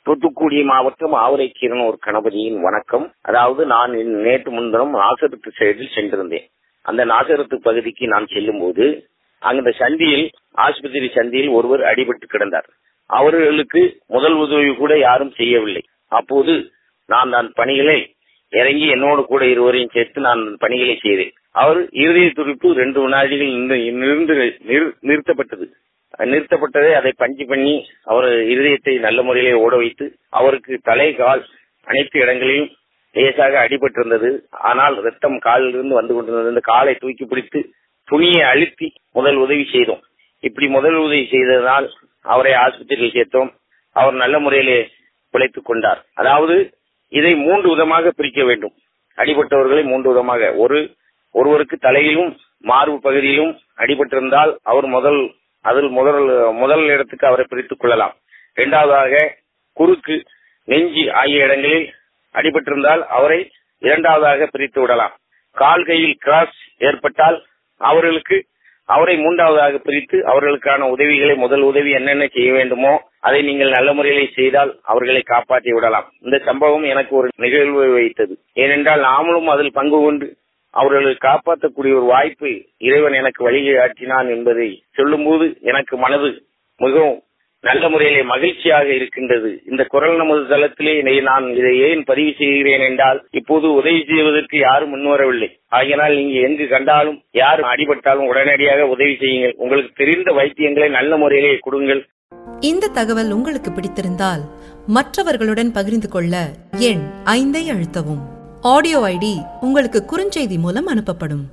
தூத்துக்குடி மாவட்டம் ஆவரைக்கீரன் ஒரு கணபதியின் வணக்கம் அதாவது நான் நேற்று முன்தினம் நாசரத்து சைடில் சென்றிருந்தேன் அந்த நாசரத்து பகுதிக்கு நான் செல்லும் போது அந்த சந்தியில் ஆஸ்பத்திரி சந்தியில் ஒருவர் அடிபட்டு கிடந்தார் அவர்களுக்கு முதல் உதவி கூட யாரும் செய்யவில்லை அப்போது நான் நான் பணிகளை இறங்கி என்னோடு கூட இருவரையும் சேர்த்து நான் பணிகளை செய்தேன் அவர் இறுதி துடிப்பு ரெண்டு வினாடிகள் நிறுந்து நிறுத்தப்பட்டது நிறுத்தப்பட்டதை அதை பஞ்சு பண்ணி அவர் இருதயத்தை நல்ல முறையிலே ஓட வைத்து அவருக்கு தலை கால் அனைத்து இடங்களிலும் லேசாக அடிபட்டிருந்தது ஆனால் ரத்தம் காலில் இருந்து வந்து கொண்டிருந்தது இந்த காலை தூக்கி பிடித்து துணியை அழுத்தி முதல் உதவி செய்தோம் இப்படி முதல் உதவி செய்ததனால் அவரை ஆஸ்பத்திரியில் சேர்த்தோம் அவர் நல்ல முறையிலே பிழைத்துக் கொண்டார் அதாவது இதை மூன்று விதமாக பிரிக்க வேண்டும் அடிபட்டவர்களை மூன்று விதமாக ஒரு ஒருவருக்கு தலையிலும் மார்பு பகுதியிலும் அடிபட்டிருந்தால் அவர் முதல் அதில் முதல் முதல் இடத்துக்கு அவரை பிரித்துக் கொள்ளலாம் இரண்டாவதாக குறுக்கு நெஞ்சு ஆகிய இடங்களில் அடிபட்டிருந்தால் அவரை இரண்டாவதாக பிரித்து விடலாம் கால் கையில் கிராஸ் ஏற்பட்டால் அவர்களுக்கு அவரை மூன்றாவதாக பிரித்து அவர்களுக்கான உதவிகளை முதல் உதவி என்னென்ன செய்ய வேண்டுமோ அதை நீங்கள் நல்ல முறையிலே செய்தால் அவர்களை காப்பாற்றி விடலாம் இந்த சம்பவம் எனக்கு ஒரு நிகழ்வை வைத்தது ஏனென்றால் நாமளும் அதில் பங்கு கொண்டு அவர்களை காப்பாற்றக்கூடிய ஒரு வாய்ப்பு இறைவன் எனக்கு வழிகாட்டினான் என்பதை சொல்லும்போது எனக்கு மனது மிகவும் நல்ல முறையிலே மகிழ்ச்சியாக இருக்கின்றது இந்த குரல் நமது தளத்திலே நான் இதை ஏன் பதிவு செய்கிறேன் என்றால் இப்போது உதவி செய்வதற்கு யாரும் முன்வரவில்லை ஆகினால் நீங்க எங்கு கண்டாலும் யார் அடிபட்டாலும் உடனடியாக உதவி செய்யுங்கள் உங்களுக்கு தெரிந்த வைத்தியங்களை நல்ல முறையிலே கொடுங்கள் இந்த தகவல் உங்களுக்கு பிடித்திருந்தால் மற்றவர்களுடன் பகிர்ந்து கொள்ள எண் ஐந்தை அழுத்தவும் ஆடியோ ஐடி உங்களுக்கு குறுஞ்செய்தி மூலம் அனுப்பப்படும்